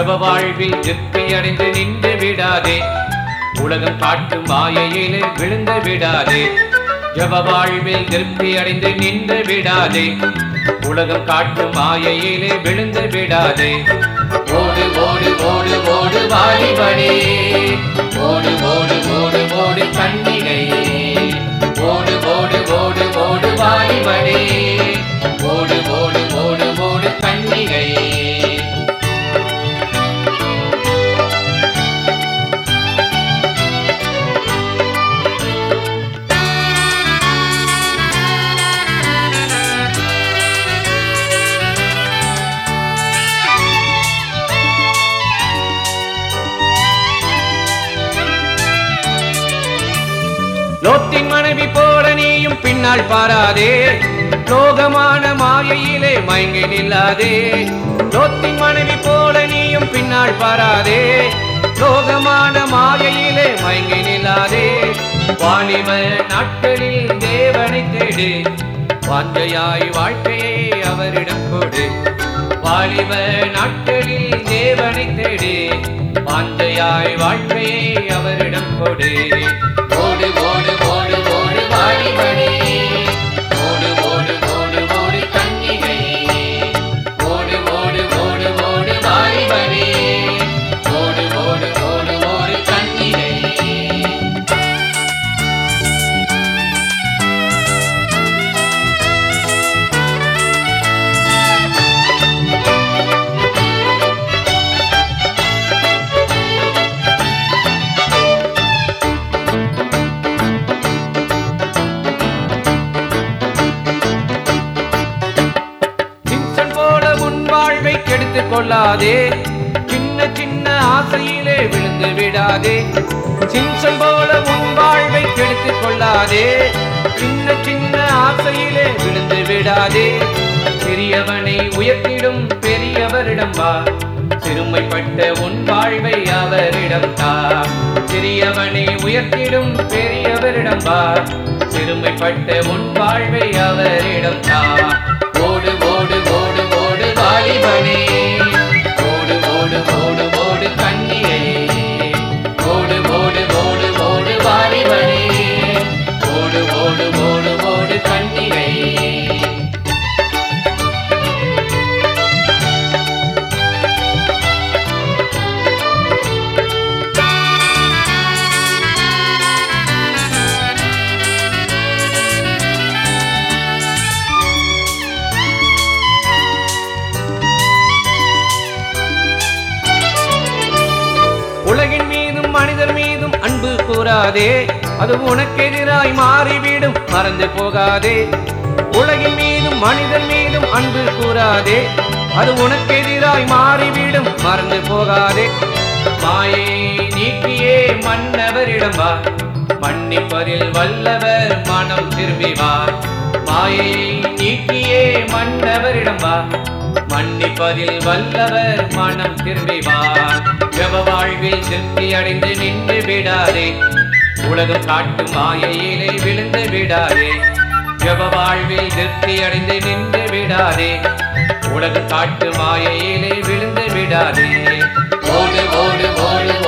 ஜப வாழ்வில் திருப்தி அடைந்து நின்று விடாதே உலகம் காட்டும் மாயையிலே விழுந்து விடாதே ஜப வாழ்வில் திருப்தி அடைந்து நின்று விடாதே உலகம் காட்டும் மாயையிலே விழுந்து விடாதே ஓடு ஓடு ஓடு ஓடு வாலிபனே ஓடு ஓடு ஓடு ஓடு கண்ணிகை ஓடு ஓடு ஓடு ஓடு வாலிபனே ஓடு ஓடு ஓடு ஓடு கண்ணிகை லோத்தின் மனைவி போல நீயும் பின்னால் பாராதே லோகமான மாயையிலே மயங்கி நில்லாதே லோத்தின் மனைவி போல நீயும் பின்னால் பாராதே லோகமான மாயையிலே மயங்கி நில்லாதே வாலிப நாட்களில் தேவனை தேடு வாஞ்சையாய் வாழ்க்கையை அவரிடம் கொடு வாலிப நாட்களில் தேவனை தேடு வாஞ்சையாய் வாழ்க்கையை அவரிடம் கொடு ஓடு ஓடு ஓடு ஓடு வாலிபனே ஓடு ஓடு ஓடு ஓடு கன்னிகை ஓடு ஓடு ஓடு ஓடு வாலிபனே ஓடு ஓடு ஓடு ஓடு கன்னிகை சிம்சன் போல உன் வாழ்வை கெடுத்துக் கொள்ளாதே சின்ன சின்ன ஆசையிலே விழுந்து விடாதே சிம்சன் போல உன் வாழ்வை கெடுத்துக் கொள்ளாதே சின்ன சின்ன ஆசையிலே விழுந்து விடாதே சிறியவனை உயர்த்திடும் பெரியவரிடம் வா சிறுமைப்பட்ட உன் வாழ்வை அவரிடம் தா சிறியவனை உயர்த்திடும் பெரியவரிடம் வா சிறுமைப்பட்ட உன் வாழ்வை அவரிடம் தா ஓடு ஓடு ஓடு ஓடு வாலிபனே ஓடு ஓடு ஓடு ஓடு கண்ணியே ஓடு ஓடு ஓடு ஓடு வாலிபனே ஓடு ஓடு ஓடு ஓடு கண்ணியை உலகின் மீதும் மனிதர் மீதும் அன்பு கூறாதே அது உனக்கு எதிராய் மாறிவிடும் மறந்து போகாதே உலகின் மீதும் மனிதர் மீதும் அன்பு கூறாதே அது உனக்கு எதிராய் மாறிவிடும் மறந்து போகாதே மாயை நீக்கியே மன்னவரிடம் வா மன்னிப்பதில் வல்லவர் மனம் திரும்பி வா மாயை நீக்கியே மன்னவரிடம் வா மன்னிப்பதில் வல்லவர் மனம் திரும்பிவார் ஜப வாழ்வில் திருப்தி அடைந்து நின்று விடாதே உலகம் காட்டும் மாயையிலே விழுந்து விடாதே ஜப வாழ்வில் திருப்தி அடைந்து நின்று விடாதே உலகம் காட்டும் மாயையிலே விழுந்து விடாதே ஓடு ஓடு ஓடு